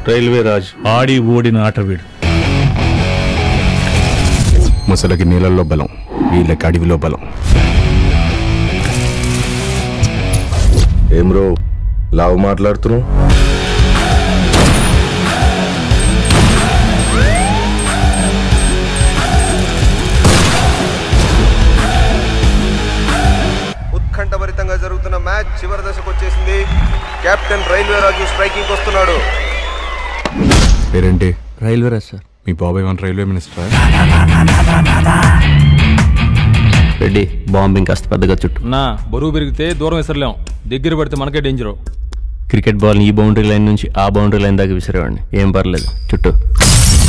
railway Raj ఆడి ఓడిన ఆట వీడు ముసలకి నీళ్ళల్లో బలం వీళ్ళకి అడవిలో బలం ఏం రో లావు మాట్లాడుతున్నావు ఉత్కంఠభరితంగా జరుగుతున్న మ్యాచ్ చివరి దశకు వచ్చేసింది కెప్టెన్ రైల్వే రాజు స్ట్రైకింగ్ వస్తున్నాడు పేరేంటి రైల్వే రాజ్ సార్ మీ బాబాయ్ one railway minister Reddy bombing కాస్త పెద్దగా చుట్టూ నా బరువు పెరిగితే దూరం విసరలేం దగ్గర పడితే మనకే డేంజరు క్రికెట్ బాల్ ఈ బౌండరీ లైన్ నుంచి ఆ బౌండరీ లైన్ దాకా విసిరేవాడిని ఏం పర్లేదు చుట్టూ